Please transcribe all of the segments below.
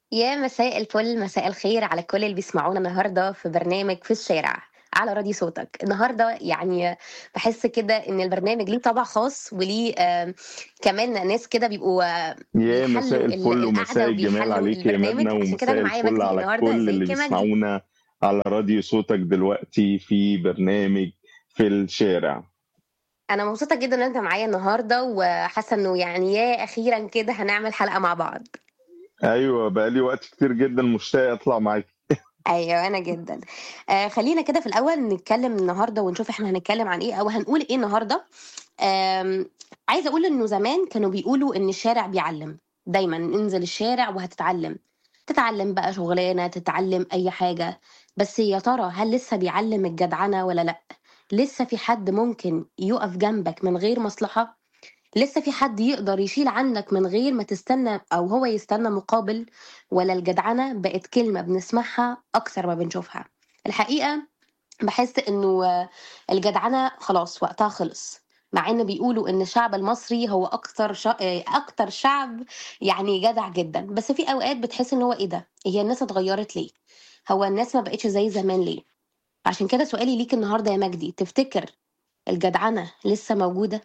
يا مساء الفل مساء الخير على كل اللي بيسمعونا النهارده في برنامج في الشارع على راديو صوتك النهارده يعني بحس كده ان البرنامج ليه طابع خاص وليه آه كمان ناس كده بيبقوا آه، يا بيحلوا مساء ال- الفل ومساء القعده الجمال وبيحلوا عليك يا البرنامج مدنى عشان كده ومساء انا معايا الفل مجدي على النهارده كل اللي ازيك يا مجدي بيسمعونا على راديو صوتك دلوقتي في برنامج في الشارع انا مبسوطه جدا ان انت معايا النهارده وحاسه انه يعني يا اخيرا كده هنعمل حلقه مع بعض ايوه بقالي وقت كتير جدا مشتاق اطلع معاك ايوه انا جدا آه خلينا كده في الاول نتكلم النهارده ونشوف احنا هنتكلم عن ايه او هنقول ايه النهارده آم، عايزه اقول انه زمان كانوا بيقولوا ان الشارع بيعلم دايما انزل الشارع وهتتعلم تتعلم بقى شغلانه تتعلم اي حاجه بس يا ترى هل لسه بيعلم الجدعنه ولا لا لسه في حد ممكن يقف جنبك من غير مصلحه لسه في حد يقدر يشيل عنك من غير ما تستنى او هو يستنى مقابل ولا الجدعنة بقت كلمة بنسمعها اكثر ما بنشوفها الحقيقة بحس انه آه، الجدعنة خلاص وقتها خلص مع ان بيقولوا ان الشعب المصري هو اكتر شا... آه، اكتر شعب يعني جدع جدا بس في اوقات بتحس ان هو ايه ده هي الناس اتغيرت ليه هو الناس ما بقتش زي زمان ليه عشان كده سؤالي ليك النهارده يا مجدي تفتكر الجدعنة لسه موجودة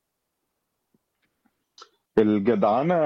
الجدعنة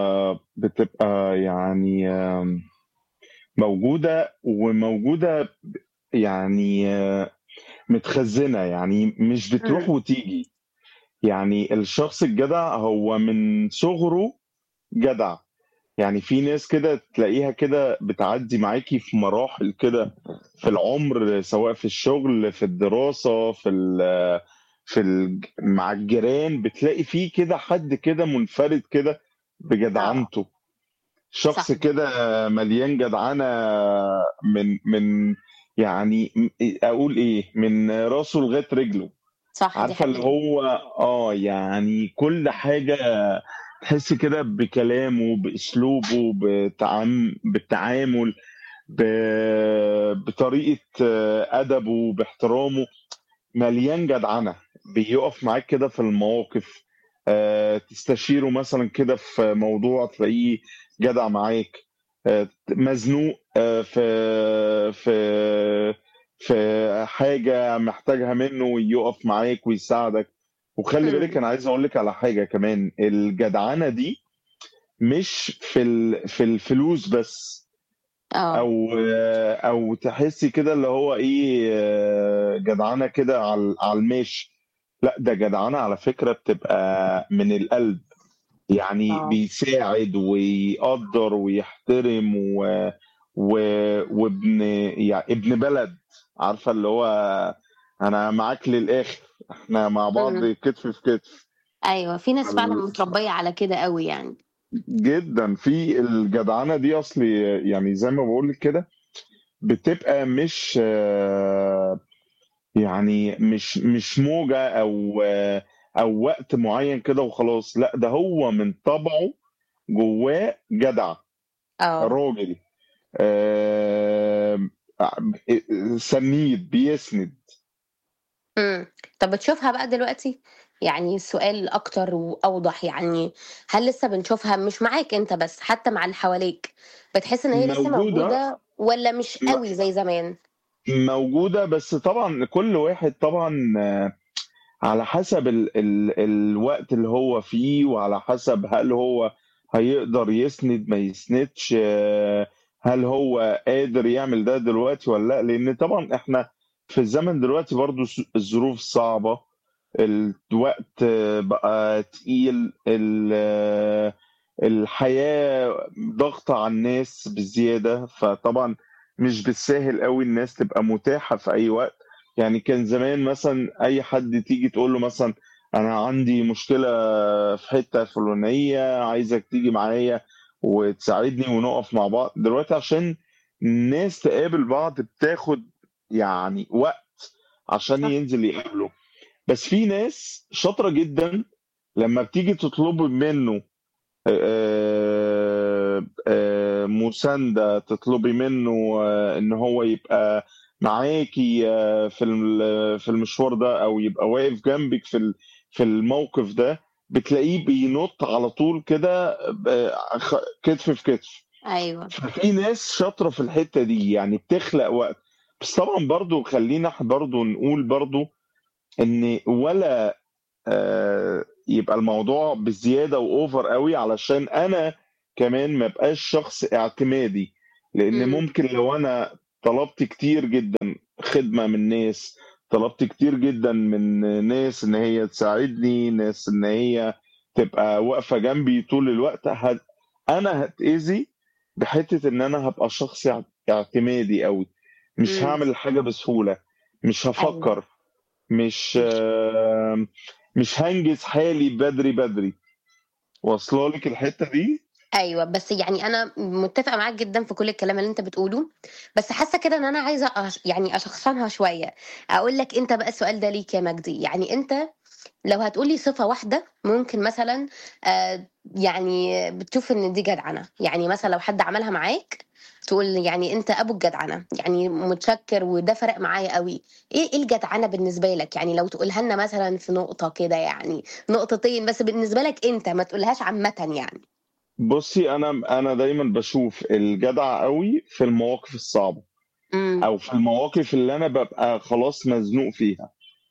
بتبقى يعني آم، موجودة وموجودة يعني آه، متخزنة يعني مش بتروح امم وتيجي يعني الشخص الجدع هو من صغره جدع يعني في ناس كده تلاقيها كده بتعدي معاكي في مراحل كده في العمر سواء في الشغل في الدراسة في ال في ال مع الجيران بتلاقي فيه كده حد كده منفرد كده اه بجدعنته شخص صح كده مليان جدعنة من من يعني اقول ايه من راسه لغاية رجله صح دي عارفة اللي حقيقة هو اه يعني كل حاجة تحس كده بكلامه بأسلوبه بتعام بالتعامل ب... بطريقة آه، أدبه باحترامه مليان جدعنة بيقف معاك كده في المواقف آه، تستشيره مثلا كده في موضوع تلاقيه جدع معاك آه، مزنوق آه، في في في حاجة محتاجها منه يقف معاك ويساعدك وخلي بالك امم انا عايز اقول لك على حاجة كمان الجدعنة دي مش في ال... في الفلوس بس اه او او تحسي كده اللي هو ايه آه، جدعنه كده على على الماشي لا ده جدعنه على فكره بتبقى من القلب يعني اه بيساعد ويقدر ويحترم و... و... وابن يعني ابن بلد عارفه اللي هو انا معاك للاخر احنا مع بعض امم كتف في كتف ايوه في ناس فعلا متربيه على كده قوي يعني جدا في الجدعنه دي اصلي يعني زي ما بقول لك كده بتبقى مش آه، يعني مش مش موجة او آه، او وقت معين كده وخلاص لا ده هو من طبعه جواه جدع اه راجل آه، سنيد بيسند امم طب بتشوفها بقى دلوقتي يعني السؤال اكتر واوضح يعني هل لسه بنشوفها مش معاك انت بس حتى مع اللي حواليك بتحس ان هي لسه موجودة موجوده ولا مش م- قوي زي زمان موجودة بس طبعا كل واحد طبعا آه، على حسب ال ال الوقت اللي هو فيه وعلى حسب هل هو هيقدر يسند ما يسندش آه، هل هو قادر يعمل ده دلوقتي ولا لا لان طبعا احنا في الزمن دلوقتي برضو س- الظروف صعبة الوقت آه، بقى تقيل ال- آه، الحياة ضغطة على الناس بزيادة فطبعا مش بالساهل قوي الناس تبقى متاحة في أي وقت يعني كان زمان مثلا أي حد تيجي تقول له مثلا أنا عندي مشكلة في حتة فلانية عايزك تيجي معايا وتساعدني ونقف مع بعض دلوقتي عشان الناس تقابل بعض بتاخد يعني وقت عشان صح ينزل يقابله بس في ناس شاطرة جدا لما بتيجي تطلب منه آه، آه، مساندة تطلبي منه آه، ان هو يبقى معاكي آه، في الم- في المشوار ده او يبقى واقف جنبك في ال- في الموقف ده بتلاقيه بينط على طول كده آه، خ- كتف في كتف أيوه. ففي ناس شاطرة في الحتة دي، يعني بتخلق وقت، بس طبعًا برضه خلّينا إحنا برضه نقول برضه إن ولا آآ يبقى الموضوع بزيادة وأوفر أوي علشان أنا كمان ما ابقاش شخص اعتمادي، لإن إمم. ممكن لو أنا طلبت كتير جدًا خدمة من ناس، طلبت كتير جدًا من ناس إن هي تساعدني، ناس إن هي تبقى واقفة جنبي طول الوقت، هت أنا هاتأذي بحتة إن أنا هابقى شخص اع اعتمادي أوي، مش إمم. هاعمل الحاجة بسهولة، مش أيوه. هافكّر، مش مش مش هانجز حالي بدري، بدري. واصلة لِك الحتة دي؟ أيوه، بس يعني أنا متّفقة معاك جدًا في كل الكلام اللي أنت بتقوله، بس حاسة كده إن أنا عايزة أش يعني أشخصنها شوية، أقول لك أنت بقى السؤال ده ليك يا مجدي، يعني أنت لو هتقول لي صفة واحدة ممكن مثلًا آآ يعني بتشوف إن دي جدعنة، يعني مثلًا لو حد عملها معاك تقول يعني أنت أبو الجدعنة، يعني متشكّر وده فرق معايا أوي، إيه إيه الجدعنة بالنسبة لك؟ يعني لو تقولها لنا مثلًا في نقطة كده يعني، نقطتين بس بالنسبة لك أنت، ما تقولهاش عامةً يعني. بُصّي، أنا م أنا دايمًا باشوف الجدع أوي في المواقف الصعبة، إمم. أو في المواقف اللي أنا بابقى خلاص مزنوق فيها.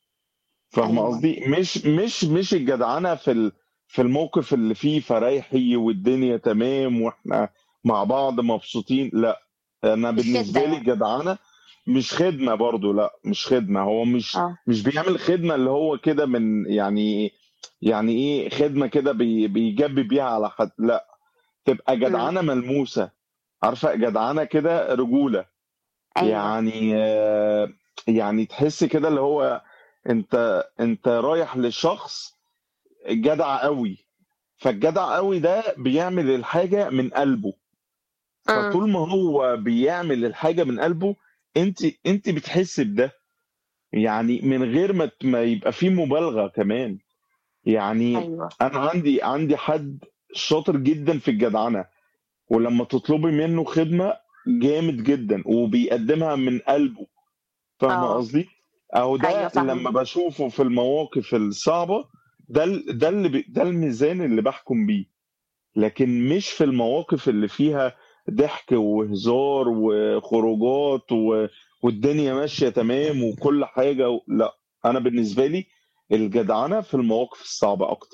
فاهمة أيوه. قصدي؟ مش مش مش الجدعنة في ال في الموقف اللي فيه فرايحي والدنيا تمام وإحنا مع بعض مبسوطين، لأ، أنا مش شِدّة بالنسبة لي يعني. الجدعنة مش خدمة برضه لأ، مش خدمة، هو مش آه. مش بيعمل خدمة اللي هو كده من يعني يعني إيه خدمة كده بي بيجبّي بيها على حد، لأ، تبقى إمم. جدعنة ملموسة، عارفة جدعنة كده رجولة، أيوه. يعني يعني تحسّي كده اللي هو أنت أنت رايح لشخص جدع أوي، فالجدع أوي ده بيعمل الحاجة من قلبه، إمم. فطول ما هو بيعمل الحاجة من قلبه أنتِ أنتِ بتحسّي بده، يعني من غير ما ت ما يبقى في مبالغة كمان، يعني أيوه. أنا عندي عندي حد شاطر جدًا في الجدعنة، ولمّا تطلبي منه خدمة جامد جدًا وبيقدّمها من قلبه، فاهمة آه. قصدي؟ أهو أيوه ده فاهمة. لمّا باشوفه في المواقف الصعبة ده ال ده اللي ب ده الميزان اللي باحكم بيه، لكن مش في المواقف اللي فيها ضحك وهزار وخروجات و والدنيا ماشية تمام وكل حاجة و لأ، أنا بالنسبة لي الجدعنة في المواقف الصعبة أكتر.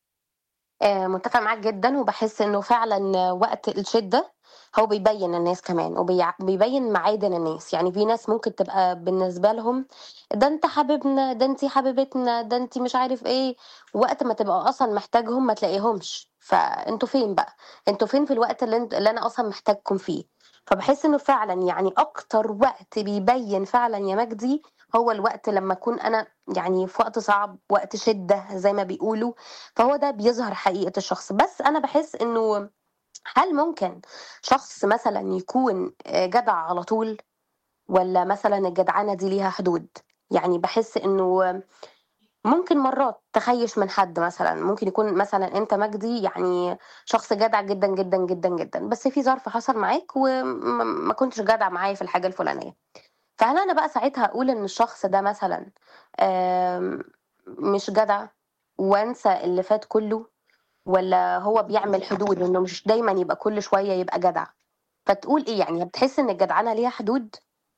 آآ متّفقة معاك جدًا، وباحس إنه فعلًا وقت الشدة هو بيبيّن الناس كمان، وبيع بيبيّن معادن الناس، يعني في ناس ممكن تبقى بالنسبة لهم ده أنت حبيبنا، ده أنتِ حبيبتنا، ده أنتِ مش عارف إيه، وقت ما تبقى أصلًا محتاجهم ما تلاقيهمش، فأنتم فين بقى؟ أنتم فين في الوقت اللي أنت اللي أنا أصلًا محتاجكم فيه؟ فباحس إنه فعلًا يعني أكتر وقت بيبيّن فعلًا يا مجدي هو الوقت لمّا أكون أنا يعني في وقت صعب، وقت شدة زي ما بيقولوا، فهو ده بيظهر حقيقة الشخص، بس أنا باحس إنه هل ممكن شخص مثلًا يكون آآ جدع على طول، والّا مثلًا الجدعنة دي ليها حدود؟ يعني باحس إنه ممكن مرات تخيّش من حد مثلًا، ممكن يكون مثلًا أنت مجدي يعني شخص جدع جدًا، جدًا، جدًا، جدًا، بس في ظرف حصل معاك وما ما كنتش جدع معايا في الحاجة الفلانية، فهل أنا بقى ساعتها أقول إن الشخص ده مثلًا آمم مش جدع وأنسى اللي فات كلّه، والّا هو بيعمل حدود إنه مش دايمًا يبقى كل شوية يبقى جدع؟ فتقول إيه يعني بتحس إن الجدعنة ليها حدود؟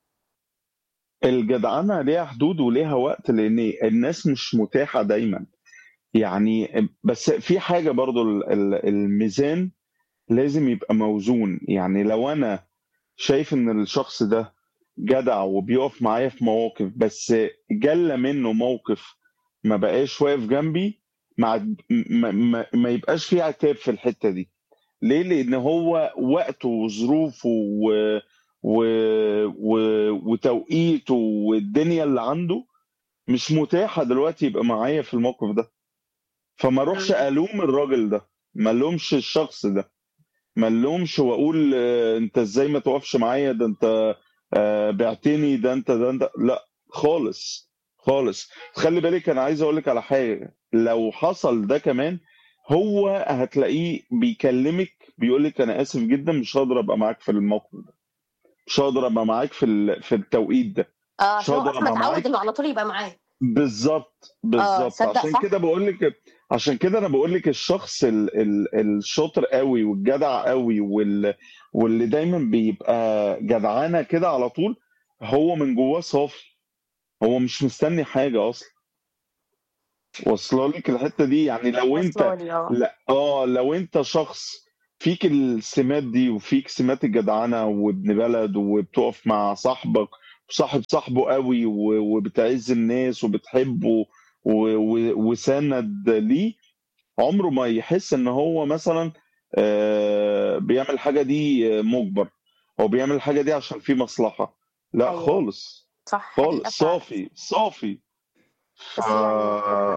الجدعنة ليها حدود وليها وقت، لإن الناس مش متاحة دايمًا، يعني ام بس في حاجة برضه ال ال الميزان لازم يبقى موزون، يعني لو أنا شايف إن الشخص ده جدع وبيقف معايا في مواقف، بس جَلّ منه موقف ما بقاش واقف جنبي، ما عد ما ما ما يبقاش في عتاب في الحتة دي، ليه؟ لإن هو وقته وظروفه و و و وتوقيته والدنيا اللي عنده مش متاحة دلوقتي يبقى معايا في الموقف ده، فما أروحش إمم. ألوم الراجل ده، ما ألومش الشخص ده، ما ألومش وأقول أنت إزاي ما تقفش معايا، ده أنت آآ بِعتني، ده أنت ده أنت لأ خالص، خالص. خلّي بالِك أنا عايز أقول لِك على حاجة، لو حصل ده كمان هو هتلاقيه بيكلمِك بيقول لِك أنا آسف جدًا مش هاقدر أبقى معاك في الموقف ده، مش هاقدر أبقى معاك في ال في التوقيت ده، آه، مش عشان هو هاقدر أصلًا أبقى متعود معاك إنه على طول يبقى معاك. بالضبط، آه، بالضبط، تصدق عشان كده صح. باقول لِك عشان كده انا بقول لك الشخص ال ال الشاطر قوي والجدع قوي وال واللي دايما بيبقى جدعانه كده على طول هو من جواه صافي هو مش مستني حاجه اصلا واصله لك الحته دي يعني لو انت واصله لي اه لا اه لو انت شخص فيك السمات دي وفيك سمات الجدعنه وابن بلد وبتقف مع صاحبك وصاحب صاحبه قوي و- وبتعز الناس وبتحبه و- و- وسند ليه عمره ما يحس ان هو مثلا آه، بيعمل الحاجه دي مجبر او بيعمل الحاجه دي عشان في مصلحه لا ايوه خالص صح حقيقه خالص فعلا صافي صافي ف بس يعني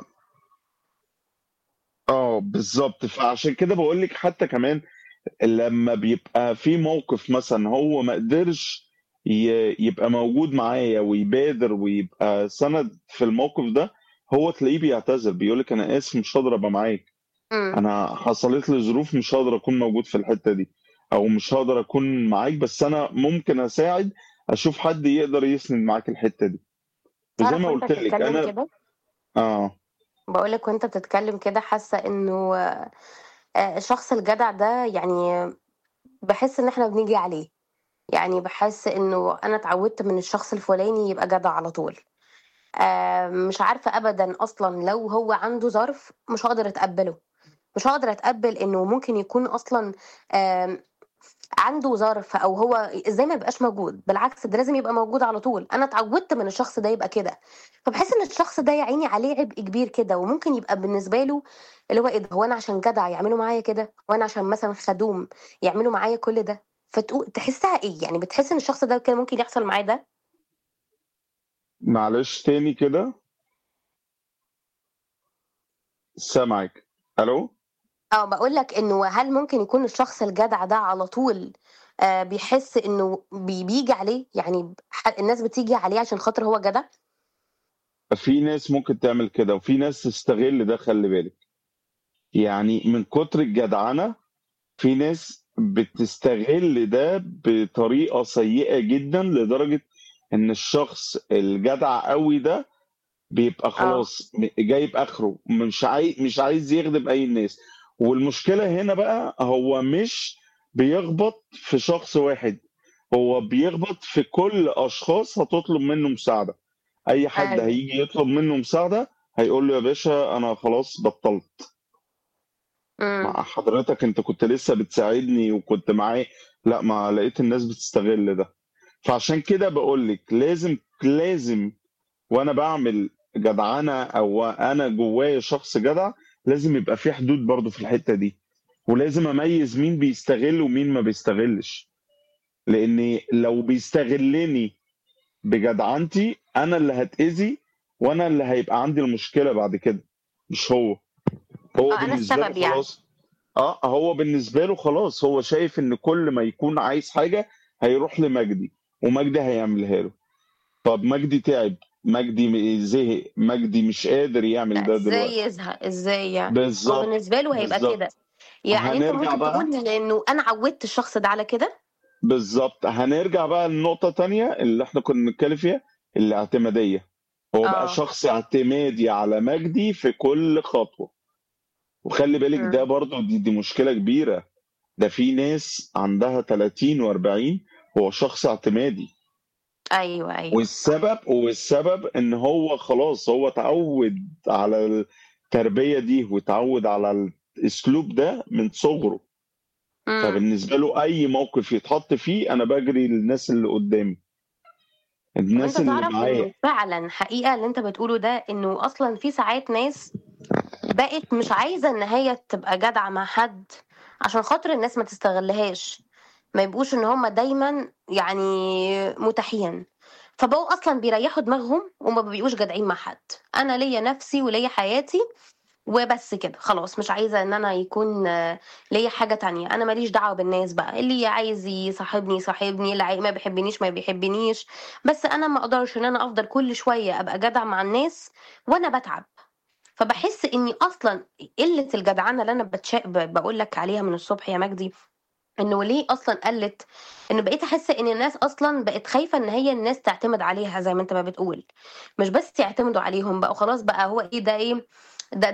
اه بالظبط فعشان كده بقول لك حتى كمان لما بيبقى في موقف مثلا هو ما قدرش ي- يبقى موجود معايا ويبادر ويبقى سند في الموقف ده هو تلاقيه بيعتذر بيقول لك انا اسف مش هقدر ابقى معاك امم انا حصلت لي ظروف مش هقدر اكون موجود في الحتة دي او مش هقدر اكون معاك بس انا ممكن اساعد اشوف حد يقدر يسند معاك الحتة دي وزي تعرف ما وانت قلت لك بتتكلم انا كده اه بقولك وانت بتتكلم كده حاسه انه آه، الشخص الجدع ده يعني بحس ان احنا بنيجي عليه يعني بحس انه انا اتعودت من الشخص الفلاني يبقى جدع على طول آه، مش عارفه ابدا اصلا لو هو عنده ظرف مش هقدر اتقبله مش هقدر اتقبل انه ممكن يكون اصلا آم، عنده ظرف او هو ازاي ما يبقاش موجود بالعكس ده لازم يبقى موجود على طول انا اتعودت من الشخص ده يبقى كده فبحس ان الشخص ده يا عيني عليه عبء كبير كده وممكن يبقى بالنسبه له اللي هو ايه ده هو انا عشان جدع يعملوا معايا كده وانا عشان مثلا خدوم يعملوا معايا كل ده فتقول تحسها ايه يعني بتحس ان الشخص ده كده ممكن يحصل معاه ده معلش تاني كده سامعك الو اه بقول لك انه هل ممكن يكون الشخص الجدع ده على طول آه بيحس انه بي- بيجي عليه يعني ح- الناس بتيجي عليه عشان خاطر هو جدع في ناس ممكن تعمل كده وفي ناس تستغل ده خلي بالك يعني من كتر الجدعنة في ناس بتستغل ده بطريقة سيئة جدا لدرجة ان الشخص الجدع قوي ده بيبقى اه خلاص م- جايب اخره مش عايز مش عايز يخدم اي الناس والمشكلة هنا بقى هو مش بيخبط في شخص واحد هو بيخبط في كل اشخاص هتطلب منه مساعدة اي حد ايوه هيجي يطلب منه مساعدة هيقول له يا باشا انا خلاص بطلت امم مع حضرتك انت كنت لسه بتساعدني وكنت معايا لا ما لقيت الناس بتستغل ده فعشان كده بقول لك لازم لازم وانا بعمل جدعنة او انا جوايا شخص جدع لازم يبقى في حدود برضو في الحتة دي ولازم اميز مين بيستغل ومين ما بيستغلش لان لو بيستغلني بجدعنتي انا اللي هتأذي وانا اللي هيبقى عندي المشكلة بعد كده مش هو هو اه انا بالنسبة له السبب يعني خلاص اه هو بالنسبة له خلاص هو شايف ان كل ما يكون عايز حاجة هيروح لمجدي ومجدي هيعملها له طب مجدي تعب مجدي م- زهق مجدي مش قادر يعمل لا ده ازاي دلوقتي يزهق ازاي يعني هو بالظبط بالنسبه له هيبقى كده بالظبط يعني انت هنرجع ممكن بقى تقول انه انا عودت الشخص ده على كده بالظبط هنرجع بقى لنقطة تانية اللي احنا كنا بنتكلم فيها الاعتمادية هو بقى اه شخص اعتمادي على مجدي في كل خطوة وخلي بالك ده امم برضو دي, دي مشكلة كبيرة ده في ناس عندها 30 و40 هو شخص اعتمادي ايوه ايوه صح والسبب والسبب ان هو خلاص هو اتعود على التربية دي واتعود على الاسلوب ده من صغره امم فبالنسبة له اي موقف يتحط فيه انا بجري للناس اللي قدامي طب انت الناس اللي تعرف معايا انه فعلا حقيقه اللي انت بتقوله ده انه اصلا في ساعات ناس بقت مش عايزة ان هي تبقى جدعة مع حد عشان خاطر الناس ما تستغلهاش ما يبقوش ان هم دايما يعني متاحين فبقوا اصلا بيريحوا دماغهم وما بيبقوش جدعين مع حد انا ليا نفسي وليا حياتي وبس كده خلاص مش عايزة ان انا يكون آه، ليا حاجة تانية انا ماليش دعوة بالناس بقى اللي عايز يصاحبني يصاحبني اللي عاي- ما بيحبنيش ما بيحبنيش بس انا ما اقدرش ان انا افضل كل شوية ابقى جدع مع الناس وانا بتعب فبحس اني اصلا قله الجدعنه اللي انا بتشا... بقول لك عليها من الصبح يا مجدي انه ليه اصلا قلت انه بقيت احس ان الناس اصلا بقت خايفه ان هي الناس تعتمد عليها زي ما انت ما بتقول مش بس يعتمدوا عليهم بقى خلاص بقى هو ايه ده ايه ده ده, ده حق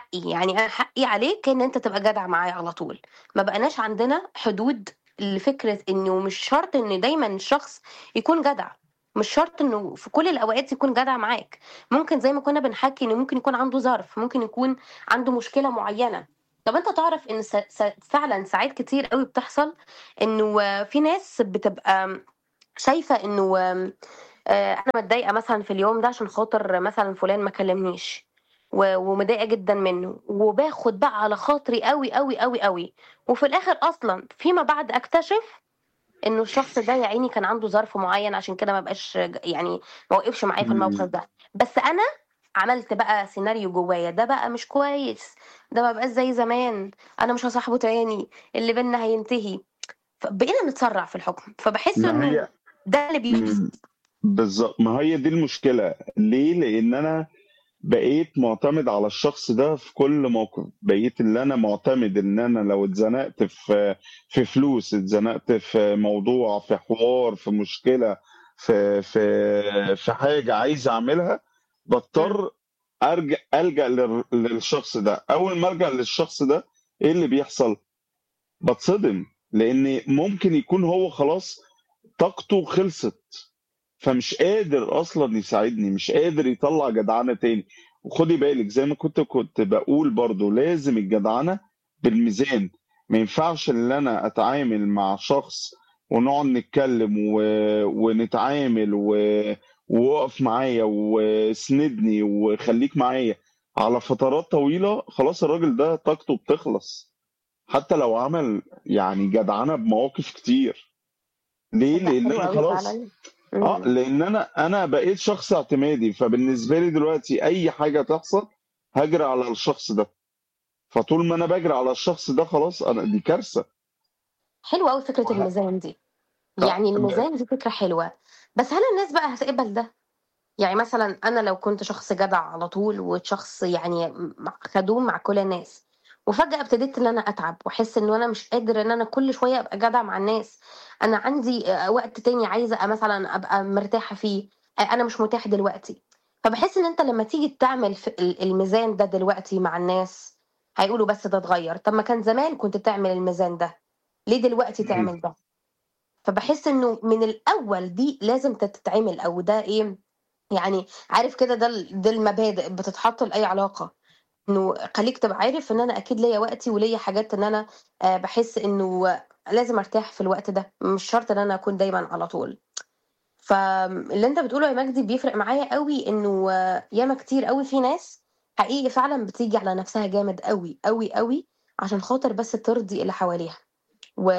حقي يعني انا حقي عليك ان انت تبقى جدع معايا على طول ما بقناش عندنا حدود لفكره انه مش شرط ان دايما الشخص يكون جدع مش شرط انه في كل الاوقات يكون جدع معاك ممكن زي ما كنا بنحكي انه ممكن يكون عنده ظرف ممكن يكون عنده مشكله معينه طب انت تعرف ان س... س... فعلا ساعات كتير قوي بتحصل انه آه، في ناس بتبقى شايفه انه آم، آه، انا متضايقه مثلا في اليوم ده عشان خاطر مثلا فلان ما كلمنيش و- ومضايقه جدا منه وباخد بقى على خاطري قوي قوي قوي قوي وفي الاخر اصلا فيما بعد اكتشف انه الشخص ده يا عيني كان عنده ظرف معين عشان كده ما بقاش يعني ما وقفش معايا في الموقف مم. ده بس انا عملت بقى سيناريو جوايا ده بقى مش كويس ده ما بقاش زي زمان انا مش هصاحبه تاني اللي بينا هينتهي فبقينا نتسرع في الحكم فبحس ما انه هي ده اللي بيحصل مم. بالظبط ما هي دي المشكلة ليه؟ لأن أنا بقيت معتمد على الشخص ده في كل موقف بقيت اللي أنا معتمد إن أنا لو اتزنقت في في فلوس اتزنقت في موضوع في حوار في مشكلة في في في حاجة عايز أعملها مم. بضطر أرجع ألجأ لل- للشخص ده أول ما أرجع للشخص ده إيه اللي بيحصل؟ بتصدم لأن ممكن يكون هو خلاص طاقته خلصت فمش قادر اصلا يساعدني مش قادر يطلع جدعنه تاني وخدي بالك زي ما كنت كنت بقول برضو لازم الجدعنه بالميزان ما ينفعش ان انا اتعامل مع شخص ونقعد نتكلم و... ونتعامل و... ووقف معايا وسندني وخليك معايا على فترات طويله خلاص الراجل ده طاقته بتخلص حتى لو عمل يعني جدعنه بمواقف كتير ليه؟ لا لان حلو انا قوي خلاص فعلا اه مم. لان انا انا بقيت شخص اعتمادي فبالنسبه لي دلوقتي اي حاجه تحصل هجري على الشخص ده فطول ما انا بجري على الشخص ده خلاص انا دي كارثه حلوة قوي فكرة وه... الميزان دي آه يعني ب... الميزان دي فكرة حلوة بس هل الناس بقى هتقبل ده يعني مثلا انا لو كنت شخص جدع على طول وشخص يعني مع- خدوم مع كل الناس وفجأة ابتديت ان انا اتعب واحس ان انا مش قادر ان انا كل شوية ابقى جدع مع الناس انا عندي آه، وقت تاني عايزة مثلا ابقى مرتاحة فيه آه، انا مش متاح دلوقتي فبحس ان انت لما تيجي تعمل في ال- الميزان ده دلوقتي مع الناس هيقولوا بس ده اتغير طب ما كان زمان كنت تعمل الميزان ده ليه دلوقتي مم. تعمل ده فبحس انه من الاول دي لازم تتعمل او ده ايه يعني عارف كده ده ال- ده المبادئ بتتحط لاي علاقه انه خليك تبقى عارف ان انا اكيد ليا وقتي وليا حاجات ان انا آه، بحس انه لازم ارتاح في الوقت ده مش شرط ان انا اكون دايما على طول فاللي انت بتقوله يا مجدي بيفرق معايا قوي انه آه، ياما كتير قوي في ناس حقيقي فعلا بتيجي على نفسها جامد قوي قوي قوي عشان خاطر بس ترضي اللي حواليها و...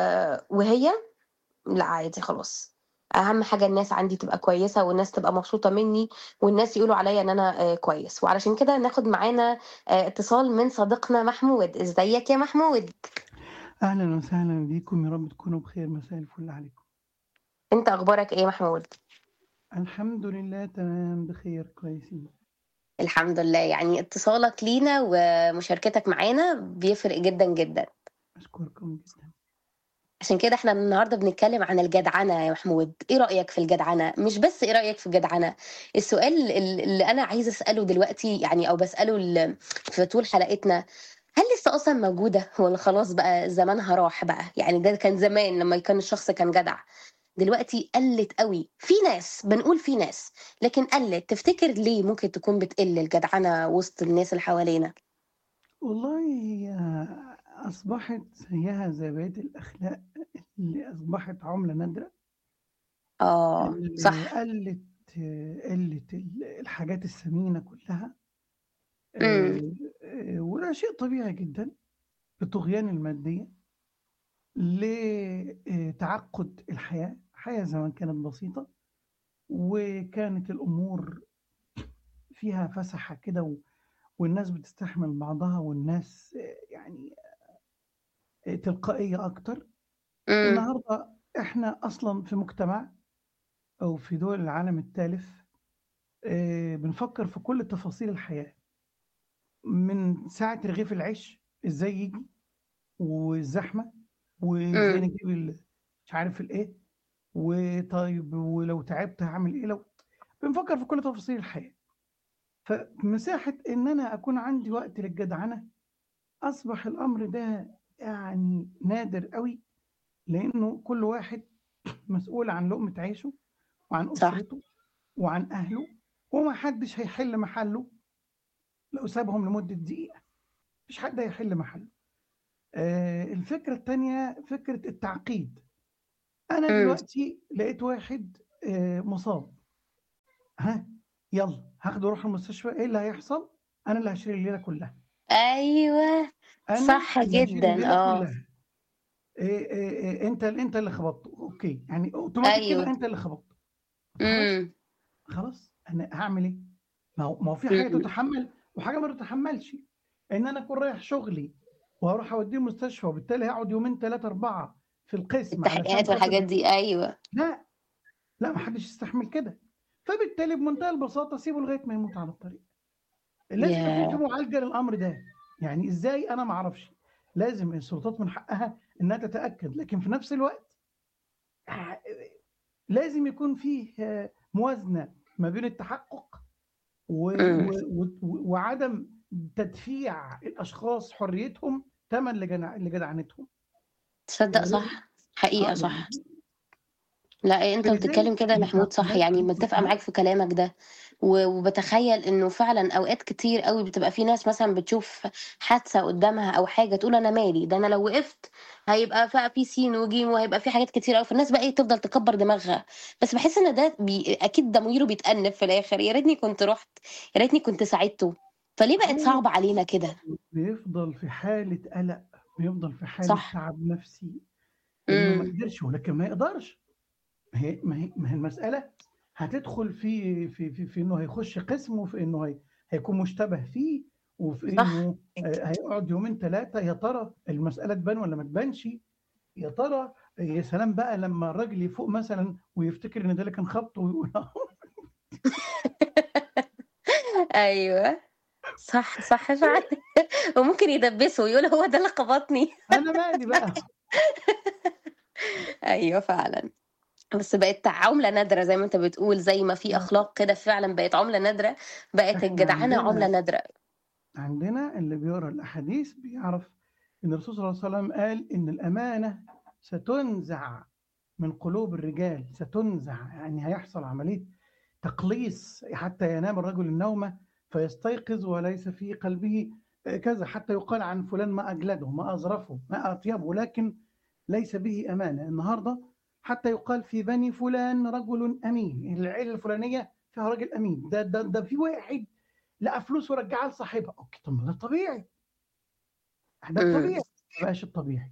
وهي لا عادي خلاص اهم حاجه الناس عندي تبقى كويسه والناس تبقى مبسوطه مني والناس يقولوا عليا ان انا آه، كويس وعلشان كده ناخد معانا آه، اتصال من صديقنا محمود ازيك يا محمود أهلا وسهلا بيكم يا رب تكونوا بخير مساء الفل عليكم انت اخبارك ايه يا محمود الحمد لله تمام بخير كويسين الحمد لله يعني اتصالك لينا ومشاركتك معانا بيفرق جدا جدا أشكركم جدا عشان كده احنا النهارده بنتكلم عن الجدعنه يا محمود ايه رايك في الجدعنه مش بس ايه رايك في الجدعنه السؤال ال- اللي انا عايزه اساله دلوقتي يعني او بساله ال- في طول حلقتنا هل لسه اصلا موجوده ولا خلاص بقى زمانها راح بقى يعني ده كان زمان لما كان الشخص كان جدع دلوقتي قلت قوي في ناس بنقول في ناس لكن قلت تفتكر ليه ممكن تكون بتقل الجدعنه وسط الناس اللي حوالينا والله هي أصبحت زيها زي بقية الأخلاق اللي أصبحت عملة نادرة اه اللي صح قلت قلت ال- الحاجات الثمينة كلها امم آه، آه، وده شيء طبيعي جدا بطغيان المادية لتعقد الحياة الحياة زمان كانت بسيطة وكانت الأمور فيها فسحة كده و- والناس بتستحمل بعضها والناس آه، يعني آه، تلقائية أكتر امم النهاردة إحنا أصلا في مجتمع أو في دول العالم الثالث آه، بنفكر في كل تفاصيل الحياة من ساعة رغيف العيش إزاي يجي والزحمة وإزاي امم نجيب ال- مش عارف الإيه وطيب ولو تعبت هعمل إيه لو بنفكر في كل تفاصيل الحياة فمساحة إن أنا أكون عندي وقت للجدعنة أصبح الأمر ده يعني نادر قوي لأنه كل واحد مسؤول عن لقمة عيشه وعن صح أسرته وعن أهله وما حدش هيحل محله لو سابهم لمدة دقيقة مفيش حد هيحل محله آه، الفكرة التانية فكرة التعقيد أنا امم دلوقتي لقيت واحد آه، مصاب ها يلا هاخده اروح المستشفى ايه اللي هيحصل انا اللي هشيل الليله كلها ايوه انا صح اللي هشيل جدا الليله اه كلها إيه إيه إيه انت انت اللي خبطته اوكي يعني اوتوماتيك كده ايوه انت اللي خبطته خلاص امم خلاص انا هعمل ايه ما هو ما هو في حاجه امم تتحمل وحاجه ما تتحملش ان انا اكون رايح شغلي وهروح اوديه المستشفى وبالتالي هقعد يومين ثلاثه اربعه في القسم علشان التحقيقات خاطر والحاجات دي ايوه لا لا ما حدش يستحمل كده فبالتالي بمنتهى البساطه سيبه لغايه ما يموت على الطريق لازم يكون في يا معالجه للامر ده يعني ازاي انا ما اعرفش لازم السلطات من حقها انها تتاكد لكن في نفس الوقت ع- لازم يكون فيه آه، موازنه ما بين التحقق و... امم و... و... وعدم تدفيع الاشخاص حريتهم ثمن لجدع... لجدعنتهم تصدق يعني لازم صح اه حقيقة يعني صح لا انت فلذلك بتتكلم كده يا محمود صح التعقيدات يعني في متفقة الحياه معاك في كلامك ده و- وبتخيل انه فعلا اوقات كتير قوي بتبقى في ناس مثلا بتشوف حادثة قدامها او حاجة تقول انا مالي ده انا لو وقفت هيبقى بقى في سين وجيم وهيبقى في حاجات كتير قوي فالناس بقى ايه تفضل تكبر دماغها بس بحس ان ده بي... اكيد ضميره بيتأنف في الاخر يا ريتني كنت رحت يا ريتني كنت ساعدته فليه بقت هو صعبة علينا كده بيفضل في حالة قلق بيفضل في حالة صح تعب نفسي انه ما امم قدرش ولكن ما يقدرش ما هي ما هي ما هي المسألة هتدخل في في في, في انه هيخش قسم وفي انه هي هيكون مشتبه فيه وفي صح انه آه، هيقعد يومين ثلاثة يا ترى المسألة تبان ولا ما تبانش يا ترى يا سلام بقى لما الراجل يفوق مثلا ويفتكر ان ده اللي كان خبطه ويقول ايوه صح صح فعلا وممكن يدبسه ويقول هو ده اللي خبطني انا مالي بقى ايوه فعلا بس بقت عملة نادرة زي ما انت بتقول زي ما في اخلاق كده فعلا بقت عملة نادرة بقت احنا الجدعنة عملة عندنا نادرة عندنا اللي بيقرا الاحاديث بيعرف ان الرسول صلى الله عليه وسلم قال ان الامانه ستنزع من قلوب الرجال ستنزع يعني هيحصل عمليه تقليص حتى ينام الرجل النوم فيستيقظ وليس في قلبه كذا حتى يقال عن فلان ما اجلده ما اظرفه ما اطيبه لكن ليس به امانه النهارده حتى يقال في بني فلان رجل امين العيله الفلانيه فيها راجل امين ده ده ده في واحد لقى فلوس ورجعها لصاحبها اوكي طب ما ده طبيعي ده امم الطبيعي ما بقاش الطبيعي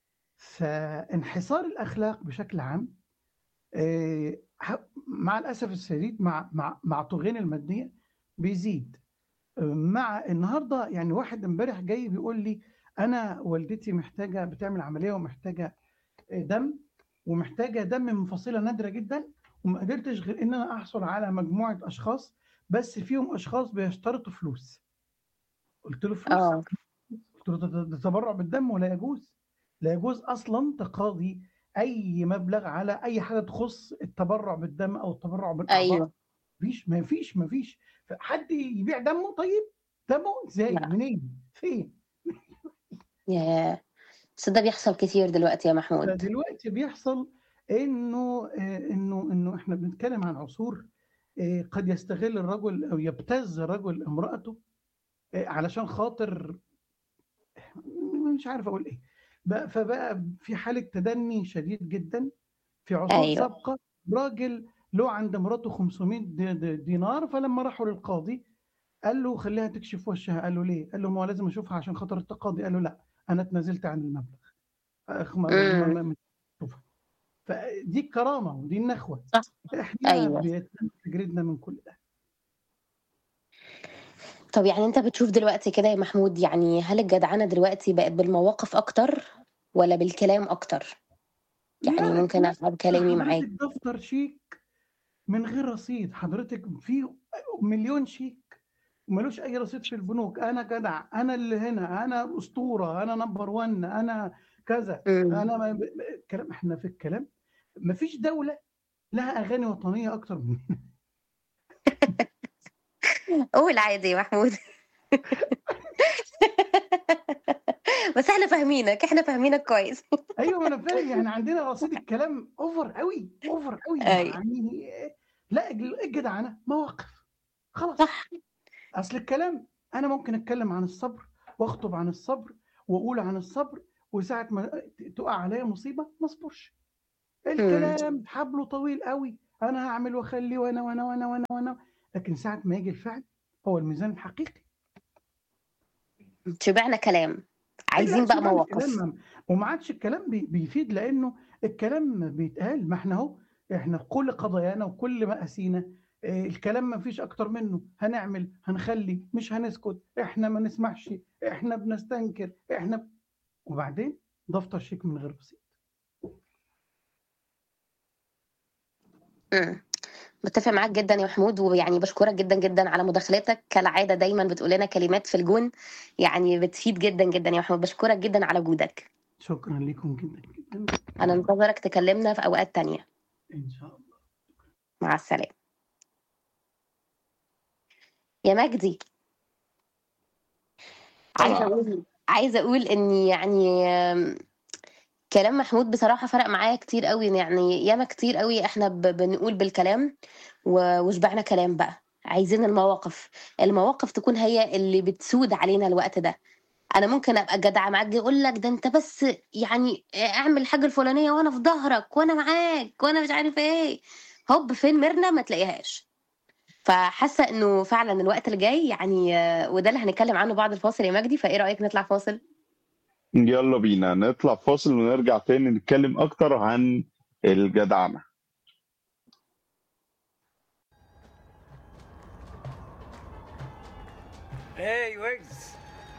فانحصار الاخلاق بشكل عام آه، ح- مع الاسف الشديد مع مع مع طغيان الماديه بيزيد آه، مع النهارده يعني واحد امبارح جاي بيقول لي انا والدتي محتاجه بتعمل عمليه ومحتاجه آه، دم ومحتاجه دم من فصيله نادره جدا وما قدرتش غير ان انا احصل على مجموعه اشخاص بس فيهم اشخاص بيشترطوا فلوس قلت له فلوس اه قلت له ده ده- ده تبرع بالدم ولا يجوز لا يجوز اصلا تقاضي اي مبلغ على اي حاجه تخص التبرع بالدم او التبرع بالاعضاء ايوه مفيش ما فيش ما فيش حد يبيع دمه طيب دمه ازاي لا منين فين يا بس ده بيحصل كتير دلوقتي يا محمود فدلوقتي بيحصل انه آه، انه انه احنا بنتكلم عن عصور آه، قد يستغل الرجل او يبتز الرجل امراته آه، علشان خاطر مش عارف اقول ايه بقى فبقى في حاله تدني شديد جدا في عصور ايوه سابقه راجل له عند مراته 500 دي- دي- دينار فلما راحوا للقاضي قال له خليها تكشف وشها قال له ليه؟ قال له ما هو لازم اشوفها عشان خاطر التقاضي قال له لا انا اتنازلت عن المبلغ أخ- ما- ما- ما- امم ما- ما تشوفها فدي الكرامه ودي النخوه صح احنا ايوه بيتم تجريدنا من كل ده طب يعني انت بتشوف دلوقتي كده يا محمود يعني هل الجدعنة دلوقتي بقت بالمواقف اكتر ولا بالكلام اكتر يعني لا ممكن الكلام افهم كلامي معاك حضرتك دفتر شيك من غير رصيد حضرتك في مليون شيك ملوش اي رصيد في البنوك انا جدع انا اللي هنا انا اسطوره انا نمبر 1 انا كذا امم انا ما ب- ب- كلام احنا في الكلام مفيش دوله لها اغاني وطنيه اكتر من قول عادي يا محمود بس احنا فاهمينك احنا فاهمينك كويس ايوه ما انا فاهم يعني عندنا رصيد الكلام اوفر قوي اوفر قوي أيوة. يعني لا الج- الجدعنه مواقف خلاص صح اصل الكلام انا ممكن اتكلم عن الصبر واخطب عن الصبر واقول عن الصبر وساعه ما تقع عليا مصيبه ما اصبرش الكلام حبله طويل قوي انا هعمل واخلي وانا وانا وانا وانا وانا لكن ساعه ما يجي الفعل هو الميزان الحقيقي شبعنا كلام عايزين أيوة، بقى سيبك عن مواقف الكلام وما عادش الكلام بي- بيفيد لانه الكلام بيتقال ما احنا اهو احنا في كل قضايانا وكل مقاسينا آه، الكلام ما فيش اكتر منه هنعمل هنخلي مش هنسكت احنا ما نسمعش احنا بنستنكر احنا ب... وبعدين دفتر شيك من غير رصيد مم. متفق معاك جدا يا محمود ويعني بشكرك جدا جدا على مداخلتك كالعاده دايما بتقول لنا كلمات في الجون يعني بتفيد جدا جدا يا محمود بشكرك جدا على وجودك شكرا لكم جدا جدا انا انتظرك تكلمنا في اوقات تانية ان شاء الله مع السلامه يا مجدي عايزه طبعا اقول عايزه اقول ان يعني آم، كلام محمود بصراحه فرق معايا كتير قوي يعني ياما كتير قوي احنا ب- بنقول بالكلام و- وشبعنا كلام بقى عايزين المواقف المواقف تكون هي اللي بتسود علينا الوقت ده انا ممكن ابقى جدعه معاك اقول لك ده انت بس يعني اعمل الحاجه الفلانيه وانا في ظهرك وانا معاك وانا مش عارف ايه هوب فين ميرنا ما تلاقيهاش فحاسه انه فعلا الوقت اللي جاي يعني آه، وده اللي هنتكلم عنه بعد الفاصل يا مجدي فايه رايك نطلع فاصل يلا بينا نطلع فاصل ونرجع تاني نتكلم اكتر عن الجدعنة هاي ويجز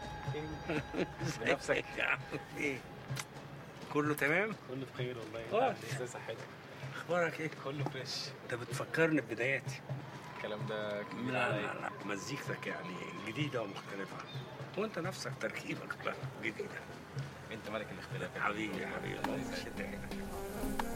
بنفسك. يا عم ايه كله تمام كله بخير والله آه. انت ازاي صحتك اخبارك ايه كله فريش انت بتفكرني ببداياتي الكلام ده كبير لا عليا لا لا مزيكتك يعني جديده ومختلفه وانت نفسك تركيبك بقى جديده انت ملك الاختلاف يا حبيبي حبيبي الله يسعدك